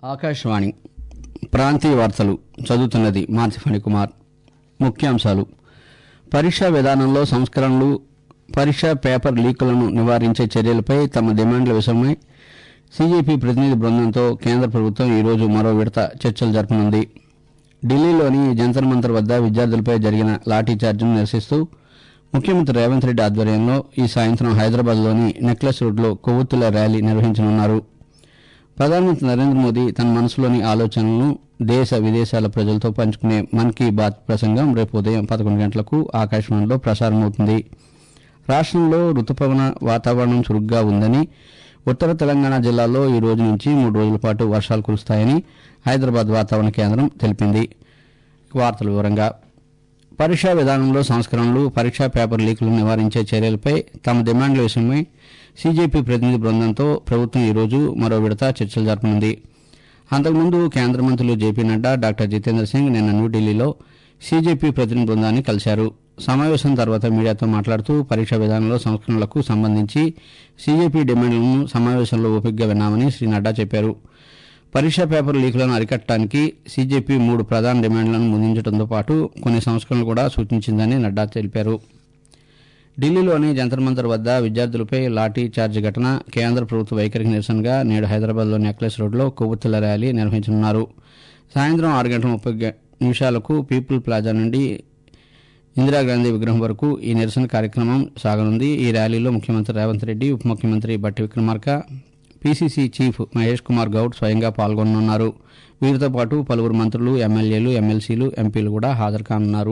ఆకాశవాణి ప్రాంతీయ వార్తలు చదువుతున్నది మార్తిఫణి కుమార్ ముఖ్యాంశాలు పరీక్షా విధానంలో సంస్కరణలు పరీక్షా పేపర్ లీకులను నివారించే చర్యలపై తమ డిమాండ్ల విషయమై సీజేపీ ప్రతినిధి బృందంతో కేంద్ర ప్రభుత్వం ఈరోజు మరో విడత చర్చలు జరపనుంది ఢిల్లీలోని జంతర్ మంతర్ వద్ద విద్యార్థులపై జరిగిన లాఠీచార్జిను నిరసిస్తూ ముఖ్యమంత్రి రేవంత్ రెడ్డి ఆధ్వర్యంలో ఈ సాయంత్రం హైదరాబాద్లోని నెక్లెస్ రోడ్లో కొవ్వొత్తుల ర్యాలీ నిర్వహించనున్నారు ప్రధానమంత్రి నరేంద్ర మోదీ తన మనసులోని ఆలోచనలను దేశ విదేశాల ప్రజలతో పంచుకునే మన్ కీ బాత్ ప్రసంగం రేపు ఉదయం పదకొండు గంటలకు ఆకాశవాణిలో ప్రసారమవుతుంది రాష్ట్రంలో రుతుపవన వాతావరణం చురుగ్గా ఉందని ఉత్తర తెలంగాణ జిల్లాల్లో ఈ రోజు నుంచి మూడు రోజుల పాటు వర్షాలు కురుస్తాయని హైదరాబాద్ వాతావరణ కేంద్రం తెలిపింది వార్తల వివరంగా పరీక్షా విధానంలో సంస్కరణలు పరీక్షా పేపర్ లీకులను నివారించే చర్యలపై తమ డిమాండ్ల విషయమై సీజేపీ ప్రతినిధి బృందంతో ప్రభుత్వం ఈరోజు మరో విడత చర్చలు జరపనుంది అంతకుముందు కేంద్ర మంత్రులు జేపీ నడ్డా డాక్టర్ జితేంద్ర సింగ్ నిన్న న్యూఢిల్లీలో సీజేపీ ప్రతినిధి బృందాన్ని కలిశారు సమావేశం తర్వాత మీడియాతో మాట్లాడుతూ పరీక్షా విధానంలో సంస్కరణలకు సంబంధించి సీజేపీ డిమాండ్లను సమావేశంలో ఓపికగా విన్నామని శ్రీ నడ్డా చెప్పారు పరీక్షా పేపర్ లీకులను అరికట్టడానికి సీజేపీ మూడు ప్రధాన డిమాండ్లను ముందుంచడంతో పాటు కొన్ని సంస్కరణలు కూడా సూచించిందని నడ్డా తెలిపారు ఢిల్లీలోని జంతర్ మంతర్ వద్ద విద్యార్థులపై లాఠీ చార్జ్ ఘటన కేంద్ర ప్రభుత్వ వైఖరికి నిరసనగా నేడు హైదరాబాద్లోని నెక్లెస్ రోడ్లో కొవ్వొత్తుల ర్యాలీ నిర్వహించనున్నారు సాయంత్రం ఆరు గంటల ముప్పై గ- నిమిషాలకు పీపుల్ ప్లాజా నుండి ఇందిరాగాంధీ విగ్రహం వరకు ఈ నిరసన కార్యక్రమం సాగనుంది ఈ ర్యాలీలో ముఖ్యమంత్రి రేవంత్ రెడ్డి ఉప ముఖ్యమంత్రి బట్టి విక్రమార్క పీసీసీ చీఫ్ మహేష్ కుమార్ గౌడ్ స్వయంగా పాల్గొనున్నారు వీరితో పాటు పలువురు మంత్రులు ఎమ్మెల్యేలు ఎమ్మెల్సీలు ఎంపీలు కూడా హాజరు కానున్నారు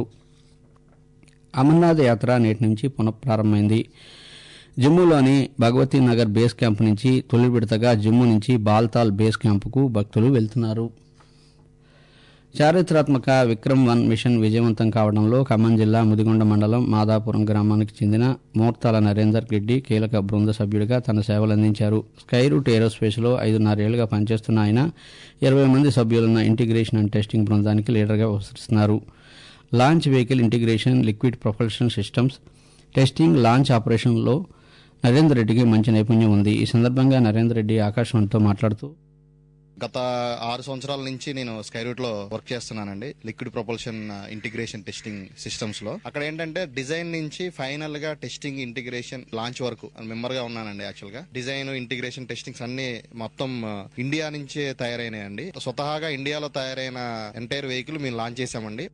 అమర్నాథ్ యాత్ర నేటి నుంచి పునఃప్రారంభమైంది జమ్మూలోని భగవతీ నగర్ బేస్ క్యాంప్ నుంచి తొలి విడతగా జమ్మూ నుంచి బాల్తాల్ బేస్ క్యాంపుకు భక్తులు వెళ్తున్నారు చారిత్రాత్మక విక్రమ్ వన్ మిషన్ విజయవంతం కావడంలో ఖమ్మం జిల్లా ముదిగొండ మండలం మాదాపురం గ్రామానికి చెందిన మోర్తాల నరేందర్ రెడ్డి కీలక బృంద సభ్యుడిగా తన సేవలందించారు స్కై రూట్ ఏరోస్పేస్లో ఐదున్నరేళ్లుగా పనిచేస్తున్న ఆయన ఇరవై మంది సభ్యులున్న ఇంటిగ్రేషన్ అండ్ టెస్టింగ్ బృందానికి లీడర్గా వ్యవహరిస్తున్నారు launch vehicle integration liquid propulsion systems testing launch ఆపరేషన్లో నరేందర్ రెడ్డికి మంచి నైపుణ్యం ఉంది ఈ సందర్భంగా నరేందర్ రెడ్డి ఆకాశవాణితో మాట్లాడుతూ గత ఆరు సంవత్సరాల నుంచి నేను స్కై రూట్ లో వర్క్ చేస్తున్నానండి liquid propulsion integration testing systems లో అక్కడ ఏంటంటే డిజైన్ నుంచి ఫైనల్ గా టెస్టింగ్ ఇంటిగ్రేషన్ లాంచ్ వరకు మెంబర్ గా ఉన్నానండి యాక్చువల్ గా డిజైన్ ఇంటిగ్రేషన్ టెస్టింగ్స్ అన్ని మొత్తం ఆ, ఇండియా నుంచే తయారైనాయండి స్వతహాగా ఇండియాలో తయారైన ఎంటైర్ వెహికల్ మేము లాంచ్ చేశామండి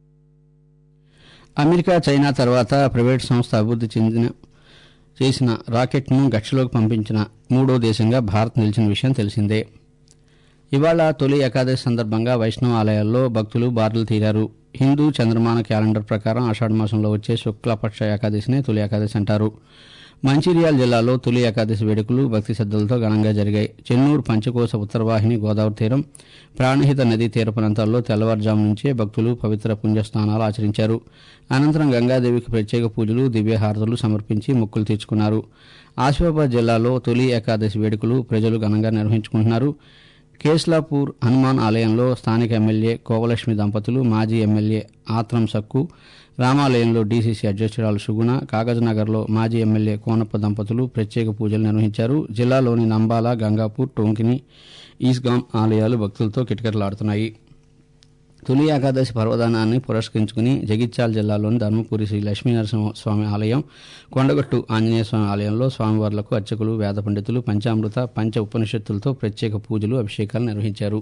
అమెరికా చైనా తర్వాత ప్రైవేట్ సంస్థ అభివృద్ధి చెందిన చేసిన రాకెట్ను గక్షలోకి పంపించిన మూడో దేశంగా భారత్ నిలిచిన విషయం తెలిసిందే ఇవాళ తొలి ఏకాదశి సందర్భంగా వైష్ణవ ఆలయాల్లో భక్తులు బారులు తీరారు హిందూ చంద్రమాన క్యాలెండర్ ప్రకారం ఆషాఢ మాసంలో వచ్చే శుక్లపక్ష ఏకాదశినే తొలి ఏకాదశి అంటారు మంచిర్యాల జిల్లాలో తొలి ఏకాదశి వేడుకలు భక్తి శ్రద్ధలతో ఘనంగా జరిగాయి చెన్నూరు పంచకోశ ఉత్తరవాహిని గోదావరి తీరం ప్రాణహిత నదీ తీర ప్రాంతాల్లో తెల్లవారుజాము నుంచే భక్తులు పవిత్ర పుణ్యస్నానాలు ఆచరించారు అనంతరం గంగాదేవికి ప్రత్యేక పూజలు దివ్యహారతులు సమర్పించి మొక్కులు తీర్చుకున్నారు ఆసిఫాబాద్ జిల్లాలో తొలి ఏకాదశి వేడుకలు ప్రజలు ఘనంగా నిర్వహించుకుంటున్నారు కేస్లాపూర్ హనుమాన్ ఆలయంలో స్థానిక ఎమ్మెల్యే కోవలక్ష్మి దంపతులు మాజీ ఎమ్మెల్యే ఆత్రం సక్కు రామాలయంలో డీసీసీ అధ్యక్షురాలు సుగుణ కాగజ్నగర్లో మాజీ ఎమ్మెల్యే కోనప్ప దంపతులు ప్రత్యేక పూజలు నిర్వహించారు జిల్లాలోని నంబాల గంగాపూర్ టోంకిని ఈస్గాం ఆలయాలు భక్తులతో కిటకిటలాడుతున్నాయి తొలి ఏకాదశి పర్వదానాన్ని పురస్కరించుకుని జగిత్యాల జిల్లాలోని ధర్మపురి శ్రీ లక్ష్మీనరసింహ స్వామి ఆలయం కొండగట్టు ఆంజనేయ స్వామి ఆలయంలో స్వామివార్లకు అర్చకులు వేద పండితులు పంచామృత పంచ ఉపనిషత్తులతో ప్రత్యేక పూజలు అభిషేకాలు నిర్వహించారు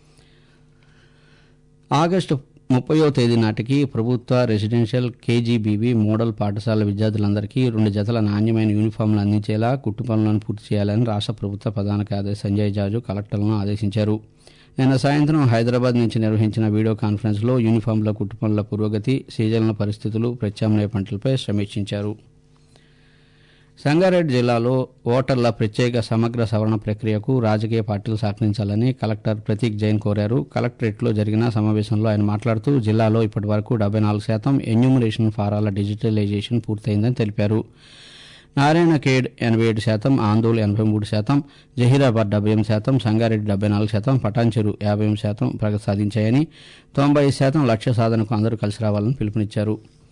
ఆగస్టు ముప్పయో తేదీ నాటికి ప్రభుత్వ రెసిడెన్షియల్ కేజీబీవీ మోడల్ పాఠశాల విద్యార్థులందరికీ రెండు జతల నాణ్యమైన యూనిఫామ్లు అందించేలా కుట్టు పనులను పూర్తి చేయాలని రాష్ట్ర ప్రభుత్వ ప్రధాన కార్యదర్శి సంజయ్ జాజు కలెక్టర్లను ఆదేశించారు నిన్న సాయంత్రం హైదరాబాద్ నుంచి నిర్వహించిన వీడియో కాన్ఫరెన్స్లో యూనిఫామ్ల కుట్టు పనుల పురోగతి సీజన్ల పరిస్థితులు ప్రత్యామ్నాయ పంటలపై సమీక్షించారు సంగారెడ్డి జిల్లాలో ఓటర్ల ప్రత్యేక సమగ్ర సవరణ ప్రక్రియకు రాజకీయ పార్టీలు సహకరించాలని కలెక్టర్ ప్రతీక్ జైన్ కోరారు కలెక్టరేట్లో జరిగిన సమావేశంలో ఆయన మాట్లాడుతూ జిల్లాలో ఇప్పటి వరకు డెబ్బై నాలుగు శాతం ఎన్యూమరేషన్ ఫారాల డిజిటలైజేషన్ పూర్తయిందని తెలిపారు నారాయణ ఖేడ్ ఎనభై ఏడు శాతం ఆందోళ్ ఎనభై మూడు శాతం జహీరాబాద్ డెబ్బై ఎనిమిది శాతం సంగారెడ్డి డెబ్బై నాలుగు శాతం పటాన్చెరు యాభై ఎనిమిది శాతం ప్రగతి సాధించాయని తొంభై ఐదు శాతం లక్ష్య సాధనకు అందరూ కలిసి రావాలని పిలుపునిచ్చారు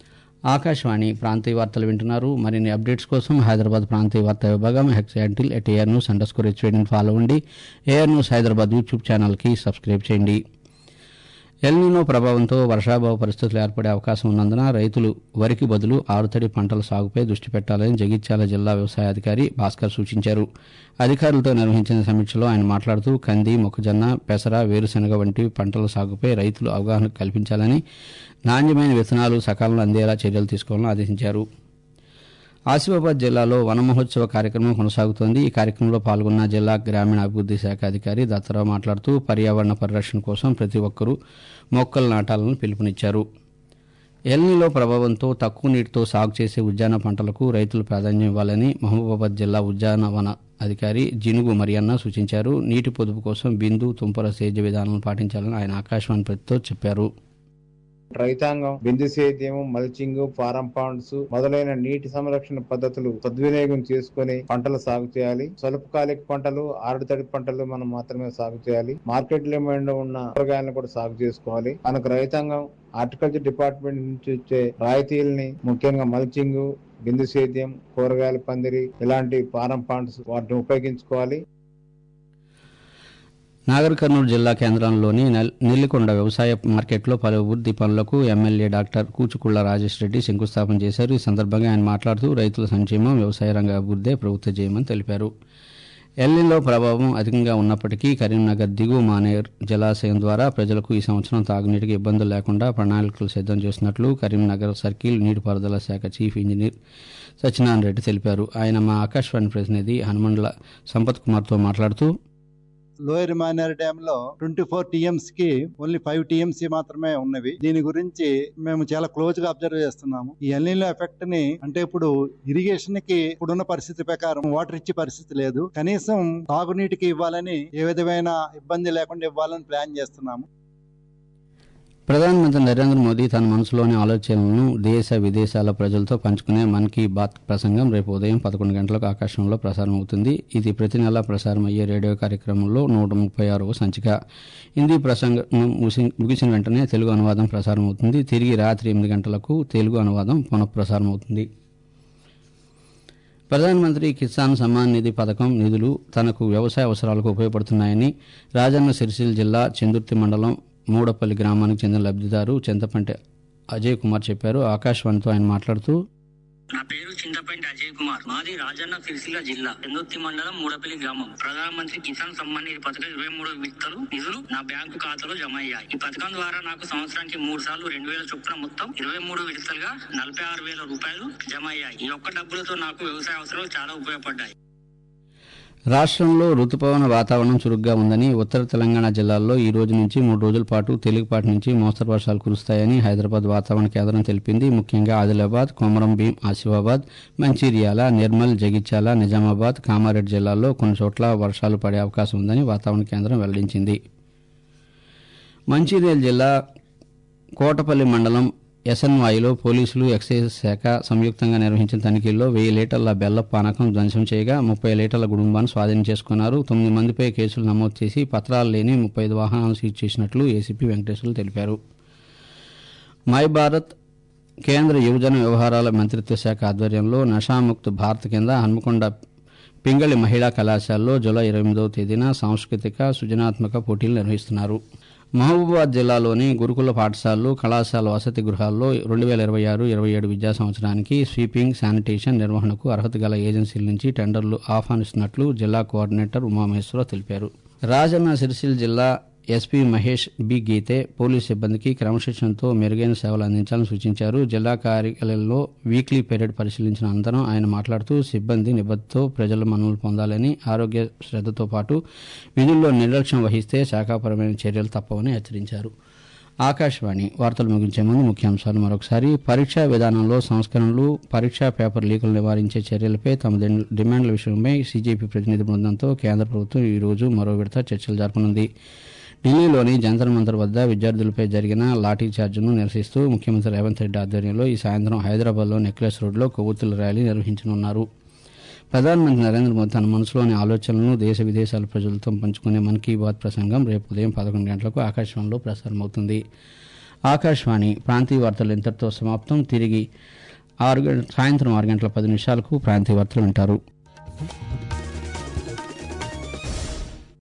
ఆకాశవాణి ప్రాంతీయ వార్తలు వింటున్నారు మరిన్ని అప్డేట్స్ కోసం హైదరాబాద్ ప్రాంతీయ వార్తా విభాగం హెక్స్ యాంటిల్ at AR news under score హెచ్వేడిని ఫాలో అవ్వండి ఏఆర్ న్యూస్ హైదరాబాద్ యూట్యూబ్ ఛానల్కి సబ్స్క్రైబ్ చేయండి ఎల్నినో ప్రభావంతో వర్షాభావ పరిస్థితులు ఏర్పడే అవకాశం ఉన్నందున రైతులు వరికి బదులు ఆరుతడి పంటల సాగుపై దృష్టి పెట్టాలని జగిత్యాల జిల్లా వ్యవసాయ అధికారి భాస్కర్ సూచించారు అధికారులతో నిర్వహించిన సమీక్షలో ఆయన మాట్లాడుతూ కంది మొక్కజొన్న పెసర వేరుశనగ వంటి పంటల సాగుపై రైతులు అవగాహన కల్పించాలని నాణ్యమైన విత్తనాలు సకాలంలో అందేలా చర్యలు తీసుకోవాలని ఆదేశించారు ఆసిఫాబాద్ జిల్లాలో వన మహోత్సవ కార్యక్రమం కొనసాగుతోంది ఈ కార్యక్రమంలో పాల్గొన్న జిల్లా గ్రామీణాభివృద్ది శాఖ అధికారి దత్తరావు మాట్లాడుతూ పర్యావరణ పరిరక్షణ కోసం ప్రతి ఒక్కరూ మొక్కలు నాటాలని పిలుపునిచ్చారు ఎల్నీలో ప్రభావంతో తక్కువ నీటితో సాగు చేసే ఉద్యాన పంటలకు రైతులు ప్రాధాన్యం ఇవ్వాలని మహబూబాబాద్ జిల్లా ఉద్యానవన అధికారి జినుగు మరియన్న సూచించారు నీటి పొదుపు కోసం బిందు తుంపర సేద్య విధానాలను పాటించాలని ఆయన ఆకాశవాణి ప్రతితో చెప్పారు రైతాంగం బిందు సేద్యం మల్చింగ్ ఫారం పాండ్స్ మొదలైన నీటి సంరక్షణ పద్ధతులు సద్వినియోగం చేసుకుని పంటలు సాగు చేయాలి స్వల్పకాలిక పంటలు ఆరుతడి పంటలు మనం మాత్రమే సాగు చేయాలి మార్కెట్ డిమాండ్ ఉన్న కూరగాయలను కూడా సాగు చేసుకోవాలి మనకు రైతాంగం హార్టికల్చర్ డిపార్ట్మెంట్ నుంచి వచ్చే రాయితీలని ముఖ్యంగా మల్చింగ్ బిందు సేద్యం కూరగాయల పందిరి ఇలాంటి ఫారం పాండ్స్ వాటిని ఉపయోగించుకోవాలి నాగర్ కర్నూలు జిల్లా కేంద్రంలోని నెల్- నెల్లికొండ వ్యవసాయ మార్కెట్లో పలు అభివృద్ది పనులకు ఎమ్మెల్యే డాక్టర్ కూచుకుళ్ల రాజేష్ రెడ్డి శంకుస్థాపన చేశారు ఈ సందర్భంగా ఆయన మాట్లాడుతూ రైతుల సంక్షేమం వ్యవసాయ రంగ అభివృద్దే ప్రభుత్వ జయమని తెలిపారు ఎల్లిలో ప్రభావం అధికంగా ఉన్నప్పటికీ కరీంనగర్ దిగువ మానేర్ జలాశయం ద్వారా ప్రజలకు ఈ సంవత్సరం తాగునీటికి ఇబ్బందులు లేకుండా ప్రణాళికలు సిద్దం చేసినట్లు కరీంనగర్ సర్కిల్ నీటిపారుదల శాఖ చీఫ్ ఇంజనీర్ సత్యనారాయణ రెడ్డి తెలిపారు ఆయన మా ఆకాశవాణి ప్రతినిధి హనుమండ్ల సంపత్ కుమార్తో మాట్లాడుతూ లోయర్ మానేర్ డ్యామ్ లో ట్వంటీ ఫోర్ టీఎంస్ కి ఓన్లీ ఫైవ్ టీఎంసీ మాత్రమే ఉన్నవి దీని గురించి మేము చాలా క్లోజ్ గా అబ్జర్వ్ చేస్తున్నాము ఈ ఎల్నీలో ఎఫెక్ట్ ని అంటే ఇప్పుడు ఇరిగేషన్ కి ఇప్పుడున్న పరిస్థితి ప్రకారం వాటర్ ఇచ్చే పరిస్థితి లేదు కనీసం తాగునీటికి ఇవ్వాలని ఏ విధమైన ఇబ్బంది లేకుండా ఇవ్వాలని ప్లాన్ చేస్తున్నాము ప్రధానమంత్రి నరేంద్ర మోదీ తన మనసులోని ఆలోచనలను దేశ విదేశాల ప్రజలతో పంచుకునే మన్ కీ బాత్ ప్రసంగం రేపు ఉదయం పదకొండు గంటలకు ఆకాశంలో ప్రసారం అవుతుంది ఇది ప్రతి నెల ప్రసారం అయ్యే రేడియో కార్యక్రమంలో నూట ముప్పై ఆరవ సంచిక హిందీ ప్రసంగం ముసి- ముగిసిన వెంటనే తెలుగు అనువాదం ప్రసారం అవుతుంది తిరిగి రాత్రి ఎనిమిది గంటలకు తెలుగు అనువాదం పునఃప్రసారం అవుతుంది ప్రధానమంత్రి కిసాన్ సమ్మాన్ నిధి పథకం నిధులు తనకు వ్యవసాయ అవసరాలకు ఉపయోగపడుతున్నాయని రాజన్న సిరిసిల్ల జిల్లా చెందుర్తి మండలం మూడపల్లి గ్రామానికి చెందిన లబ్ధిదారు చింతపంటి అజయ్ కుమార్ చెప్పారు ఆకాశవాణితో ఆయన మాట్లాడుతూ నా పేరు చింతపండి అజయ్ కుమార్ మాది రాజన్న సిరిసిల్ల జిల్లా పెందుర్తి మండలం మూడపల్లి గ్రామం ప్రధానమంత్రి కిసాన్ సమ్మాన్ నిధి పథకం ఇరవై మూడు విడతలు నిధులు నా బ్యాంకు ఖాతాలో జమ అయ్యాయి ఈ పథకం ద్వారా నాకు సంవత్సరానికి మూడు సార్లు రెండు వేల చొప్పున మొత్తం ఇరవై మూడు విడతలుగా నలభై ఆరు వేల రూపాయలు జమ అయ్యాయి ఈ ఒక్క డబ్బులతో నాకు వ్యవసాయ అవసరాలు చాలా ఉపయోగపడ్డాయి రాష్ట్రంలో రుతుపవన వాతావరణం చురుగ్గా ఉందని ఉత్తర తెలంగాణ జిల్లాల్లో ఈ రోజు నుంచి మూడు రోజుల పాటు తేలికపాటి నుంచి మోస్తరు వర్షాలు కురుస్తాయని హైదరాబాద్ వాతావరణ కేంద్రం తెలిపింది ముఖ్యంగా ఆదిలాబాద్ కొమరం భీం ఆసిఫాబాద్ మంచిర్యాల నిర్మల్ జగిత్యాల నిజామాబాద్ కామారెడ్డి జిల్లాల్లో కొన్ని చోట్ల వర్షాలు పడే అవకాశం ఉందని వాతావరణ కేంద్రం వెల్లడించింది మంచిర్యాల జిల్లా కోటపల్లి మండలం ఎస్ఎన్వాయిలో పోలీసులు ఎక్సైజ్ శాఖ సంయుక్తంగా నిర్వహించిన తనిఖీల్లో వెయ్యి లీటర్ల బెల్ల పానకం ధ్వంసం చేయగా ముప్పై లీటర్ల కుటుంబాన్ని స్వాధీనం చేసుకున్నారు తొమ్మిది మందిపై కేసులు నమోదు చేసి పత్రాలు లేని ముప్పై ఐదు వాహనాలను సీజ్ చేసినట్లు ఏసీపీ వెంకటేశ్వర్లు తెలిపారు మై భారత్ కేంద్ర యువజన వ్యవహారాల మంత్రిత్వ శాఖ ఆధ్వర్యంలో నషాముక్త్ భారత్ కింద హన్మకొండ పింగళి మహిళా కళాశాలలో జూలై ఇరవై ఎనిమిదవ తేదీన సాంస్కృతిక సృజనాత్మక పోటీలు నిర్వహిస్తున్నారు మహబూబాబాద్ జిల్లాలోని గురుకుల పాఠశాలలు కళాశాల వసతి గృహాల్లో రెండు వేల ఇరవై ఆరు ఇరవై ఏడు విద్యా సంవత్సరానికి స్వీపింగ్ శానిటేషన్ నిర్వహణకు అర్హత గల ఏజెన్సీల నుంచి టెండర్లు ఆహ్వానిస్తున్నట్లు జిల్లా కోఆర్డినేటర్ ఉమామహేశ్వరరావు తెలిపారు రాజన్న సిరిసిల్ల జిల్లా SP Mahesh B Geete police సిబ్బందికి క్రమశిక్షణతో మెరుగైన సేవలు అందించాలని సూచించారు జిల్లా కార్యాలయంలో వీక్లీ పీరియడ్ పరిశీలించిన అనంతరం ఆయన మాట్లాడుతూ సిబ్బంది నిబద్ధతో ప్రజల మన్నలు పొందాలని ఆరోగ్య శ్రద్ధతో పాటు విధుల్లో నిర్లక్ష్యం వహిస్తే శాఖాపరమైన చర్యలు తప్పవని హెచ్చరించారు ఆకాశవాణి వార్తలు ముగించే ముందు ముఖ్యాంశాలు మరొకసారి పరీక్షా విధానంలో సంస్కరణలు పరీక్షా పేపర్ లీకులు నివారించే చర్యలపై తమ దిన్- డిమాండ్ల విషయమై సీజేపీ ప్రతినిధి బృందంతో కేంద్ర ప్రభుత్వం ఈ రోజు మరో విడత చర్చలు జరపనుంది ఢిల్లీలోని జంతర్ మంతర్ వద్ద విద్యార్థులపై జరిగిన లాఠీ చార్జ్ను నిరసిస్తూ ముఖ్యమంత్రి రేవంత్ రెడ్డి ఆధ్వర్యంలో ఈ సాయంత్రం హైదరాబాద్లో నెక్లెస్ రోడ్లో కొవ్వొత్తుల ర్యాలీ నిర్వహించనున్నారు ప్రధానమంత్రి నరేంద్ర మోదీ తన మనసులోని ఆలోచనలను దేశ విదేశాల ప్రజలతో పంచుకునే మన్ కీ బాత్ ప్రసంగం రేపు ఉదయం పదకొండు గంటలకు ఆకాశవాణిలో ప్రసారమవుతుంది ఆకాశవాణి ప్రాంతీయ వార్తలు ఇంతటితో సమాప్తం తిరిగి ఆరు గంట సాయంత్రం ఆరు గంటల పది నిమిషాలకు ప్రాంతీయ వార్తలు వింటారు